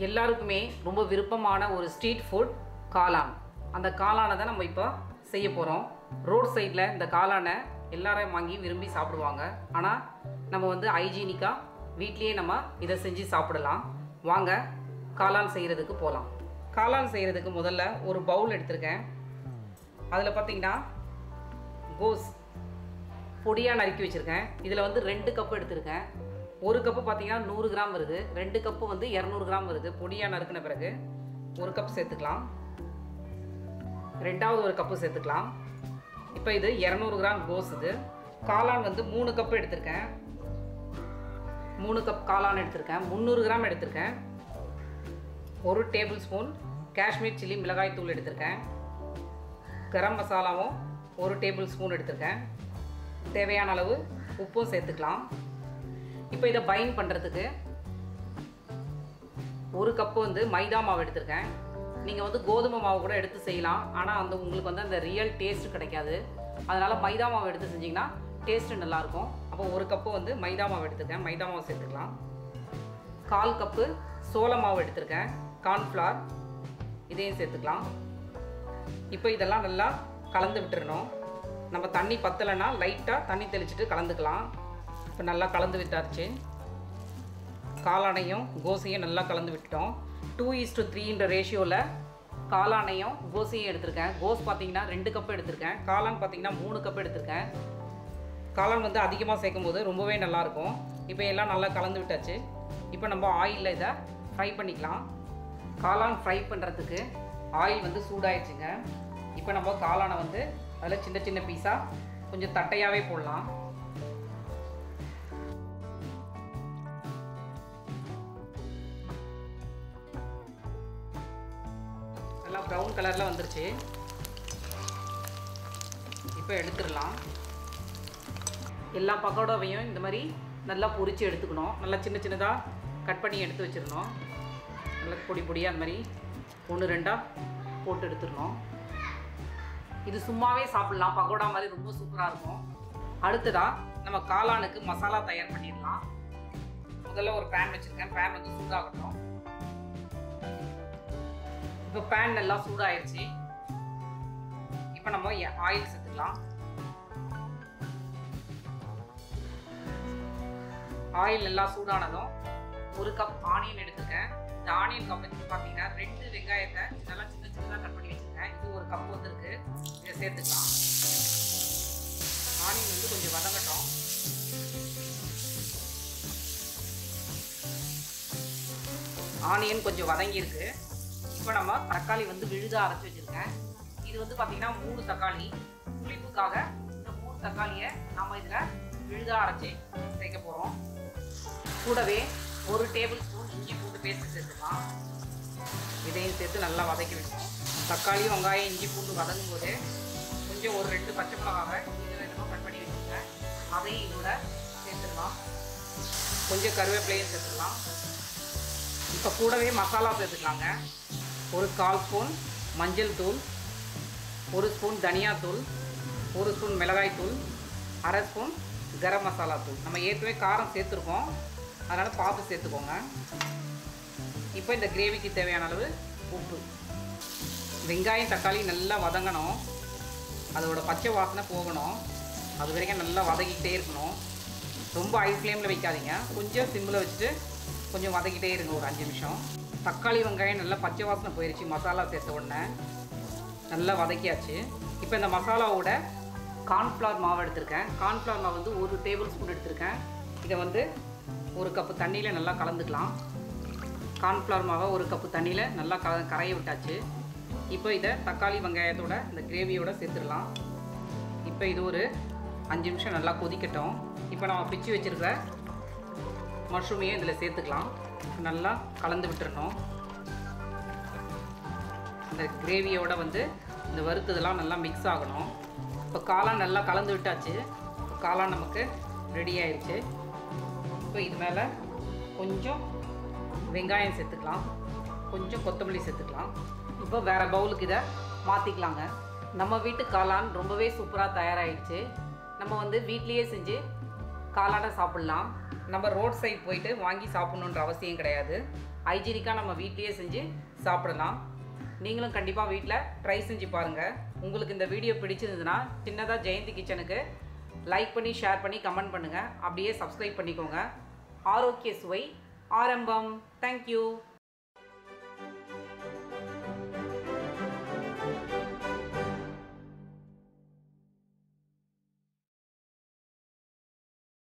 எல்லாருக்குமே ரொம்ப விருப்பமான ஒரு ஸ்ட்ரீட் ஃபுட் காளான் அந்த காளானை தான் நம்ம இப்போ செய்ய போகிறோம் ரோட் சைடில் இந்த காளானை எல்லாரும் வாங்கி விரும்பி சாப்பிடுவாங்க ஆனால் நம்ம வந்து ஹைஜீனிக்காக வீட்லேயே நம்ம இதை செஞ்சு சாப்பிடலாம் வாங்க காளான் செய்கிறதுக்கு போகலாம் காளான் செய்கிறதுக்கு முதல்ல ஒரு பவுல் எடுத்திருக்கேன் அதில் பார்த்தீங்கன்னா கோஸ் பொடியாக நறுக்கி வச்சுருக்கேன் இதில் வந்து ரெண்டு கப்பு எடுத்திருக்கேன் ஒரு கப்பு பார்த்தீங்கன்னா நூறு கிராம் வருது ரெண்டு கப்பு வந்து இரநூறு கிராம் வருது பொடியாக நறுக்கின பிறகு ஒரு கப் சேர்த்துக்கலாம் ரெண்டாவது ஒரு கப்பு சேர்த்துக்கலாம் இப்போ இது இரநூறு கிராம் கோஸ் இது காளான் வந்து மூணு கப்பு எடுத்திருக்கேன் மூணு கப் காளான் எடுத்திருக்கேன் முந்நூறு கிராம் எடுத்திருக்கேன் ஒரு டேபிள் ஸ்பூன் காஷ்மீர் சில்லி மிளகாய் தூள் எடுத்திருக்கேன் கரம் மசாலாவும் ஒரு டேபிள் ஸ்பூன் எடுத்திருக்கேன் தேவையான அளவு உப்பும் சேர்த்துக்கலாம் இப்போ இதை பைண்ட் பண்ணுறதுக்கு ஒரு கப்பு வந்து மைதா மாவு எடுத்திருக்கேன் நீங்கள் வந்து கோதுமை மாவு கூட எடுத்து செய்யலாம் ஆனால் வந்து உங்களுக்கு வந்து அந்த ரியல் டேஸ்ட் கிடைக்காது அதனால் மைதா மாவு எடுத்து செஞ்சிங்கன்னா டேஸ்ட்டு நல்லாயிருக்கும் அப்போ ஒரு கப்பு வந்து மைதா மாவு எடுத்திருக்கேன் மைதா மாவு சேர்த்துக்கலாம் கால் கப்பு சோள மாவு எடுத்திருக்கேன் கார்ன்ஃப்ளார் இதையும் சேர்த்துக்கலாம் இப்போ இதெல்லாம் நல்லா கலந்து விட்டுறணும் நம்ம தண்ணி பத்தலைன்னா லைட்டாக தண்ணி தெளிச்சிட்டு கலந்துக்கலாம் இப்போ நல்லா கலந்து விட்டாச்சு காளானையும் கோசையும் நல்லா கலந்து விட்டுட்டோம் டூ ஈஸ் டு த்ரீன்ற ரேஷியோவில் காளானையும் கோசையும் எடுத்திருக்கேன் கோஸ் பார்த்தீங்கன்னா ரெண்டு கப் எடுத்திருக்கேன் காளான் பார்த்தீங்கன்னா மூணு கப் எடுத்திருக்கேன் காளான் வந்து அதிகமாக சேர்க்கும் போது ரொம்பவே நல்லாயிருக்கும் இப்போ எல்லாம் நல்லா கலந்து விட்டாச்சு இப்போ நம்ம ஆயிலில் இதை ஃப்ரை பண்ணிக்கலாம் காளான் ஃப்ரை பண்ணுறதுக்கு ஆயில் வந்து சூடாயிடுச்சுங்க இப்போ நம்ம காளானை வந்து அதில் சின்ன சின்ன பீஸாக கொஞ்சம் தட்டையாகவே போடலாம் நல்லா ப்ரௌன் கலரில் வந்துருச்சு இப்போ எடுத்துடலாம் எல்லா பக்கோடாவையும் இந்த மாதிரி நல்லா பொரித்து எடுத்துக்கணும் நல்லா சின்ன சின்னதாக கட் பண்ணி எடுத்து வச்சிடணும் நல்லா பொடி பொடியாக அந்த மாதிரி ஒன்று ரெண்டாக போட்டு எடுத்துடணும் இது சும்மாவே சாப்பிட்லாம் பக்கோடா மாதிரி ரொம்ப சூப்பராக இருக்கும் அடுத்ததாக நம்ம காளானுக்கு மசாலா தயார் பண்ணிடலாம் முதல்ல ஒரு பேன் வச்சுருக்கேன் பேன் வந்து சூடாகட்டும் இப்போ பேன் நல்லா சூடாயிருச்சு இப்போ நம்ம ஆயில் சேர்த்துக்கலாம் ஆயில் நல்லா சூடானதும் ஒரு கப் ஆனியன் எடுத்துக்கேன் இந்த ஆனியன் கப் வச்சு பார்த்தீங்கன்னா ரெண்டு வெங்காயத்தை நல்லா சின்ன சின்னதாக கட் பண்ணி வச்சுருக்கேன் இது ஒரு கப் வந்துருக்கு இதை சேர்த்துக்கலாம் ஆனியன் வந்து கொஞ்சம் வதங்கட்டும் ஆனியன் கொஞ்சம் வதங்கியிருக்கு இப்போ நம்ம தக்காளி வந்து விழுத அரைச்சி வச்சுருக்கேன் இது வந்து பார்த்திங்கன்னா மூணு தக்காளி புளிப்புக்காக இந்த மூணு தக்காளியை நம்ம இதில் விழுதாக அரைச்சி சேர்க்க போகிறோம் கூடவே ஒரு டேபிள் ஸ்பூன் இஞ்சி பூண்டு பேஸ்ட் சேர்த்துக்கலாம் இதையும் சேர்த்து நல்லா வதக்கி விடணும் தக்காளி வெங்காயம் இஞ்சி பூண்டு வதங்கும் போது கொஞ்சம் ஒரு ரெண்டு பச்சை மிளகாவை இது ரெண்டுமா கட் பண்ணி வச்சுருக்கேன் அதையும் இதோட சேர்த்துடலாம் கொஞ்சம் கருவேப்பிலையும் சேர்த்துக்கலாம் இப்போ கூடவே மசாலா சேர்த்துக்கலாங்க ஒரு கால் ஸ்பூன் மஞ்சள் தூள் ஒரு ஸ்பூன் தனியாத்தூள் ஒரு ஸ்பூன் மிளகாய் தூள் அரை ஸ்பூன் கரம் மசாலா தூள் நம்ம ஏற்கனவே காரம் சேர்த்துருக்கோம் அதனால் பார்த்து சேர்த்துக்கோங்க இப்போ இந்த கிரேவிக்கு தேவையான அளவு உப்பு வெங்காயம் தக்காளி நல்லா வதங்கணும் அதோட பச்சை வாசனை போகணும் அது வரைக்கும் நல்லா வதக்கிக்கிட்டே இருக்கணும் ரொம்ப ஹை ஃப்ளேமில் வைக்காதீங்க கொஞ்சம் சிம்மில் வச்சுட்டு கொஞ்சம் வதக்கிட்டே இருங்க ஒரு அஞ்சு நிமிஷம் தக்காளி வெங்காயம் நல்லா பச்சை வாசனை போயிடுச்சு மசாலா சேர்த்த உடனே நல்லா வதக்கியாச்சு இப்போ இந்த மசாலாவோட கார்ன்ஃப்ளவர் மாவு எடுத்திருக்கேன் கார்ன்ஃப்ளவர் மாவு வந்து ஒரு டேபிள் ஸ்பூன் எடுத்திருக்கேன் இதை வந்து ஒரு கப்பு தண்ணியில் நல்லா கலந்துக்கலாம் கார்ன்ஃப்ளவர் மாவை ஒரு கப்பு தண்ணியில் நல்லா க கரைய விட்டாச்சு இப்போ இதை தக்காளி வெங்காயத்தோட இந்த கிரேவியோட சேர்த்துடலாம் இப்போ இது ஒரு அஞ்சு நிமிஷம் நல்லா கொதிக்கட்டும் இப்போ நம்ம பிச்சு வச்சுருக்க மஷ்ரூமையும் இதில் சேர்த்துக்கலாம் நல்லா கலந்து விட்டுறணும் இந்த கிரேவியோட வந்து இந்த வறுத்ததெல்லாம் நல்லா மிக்ஸ் ஆகணும் இப்போ காளான் நல்லா கலந்து விட்டாச்சு இப்போ காளான் நமக்கு ரெடி ஆயிடுச்சு இப்போ இது மேலே கொஞ்சம் வெங்காயம் சேர்த்துக்கலாம் கொஞ்சம் கொத்தமல்லி சேர்த்துக்கலாம் இப்போ வேறு பவுலுக்கு இதை மாற்றிக்கலாங்க நம்ம வீட்டு காளான் ரொம்பவே சூப்பராக தயாராகிடுச்சு நம்ம வந்து வீட்லேயே செஞ்சு காலாட சாப்பிட்லாம் நம்ம ரோட் சைட் போயிட்டு வாங்கி சாப்பிட்ணுன்ற அவசியம் கிடையாது ஹைஜீனிக்காக நம்ம வீட்லேயே செஞ்சு சாப்பிடலாம் நீங்களும் கண்டிப்பாக வீட்டில் ட்ரை செஞ்சு பாருங்கள் உங்களுக்கு இந்த வீடியோ பிடிச்சிருந்ததுன்னா சின்னதாக ஜெயந்தி கிச்சனுக்கு லைக் பண்ணி ஷேர் பண்ணி கமெண்ட் பண்ணுங்கள் அப்படியே சப்ஸ்கிரைப் பண்ணிக்கோங்க ஆரோக்கிய சுவை ஆரம்பம் தேங்க்யூ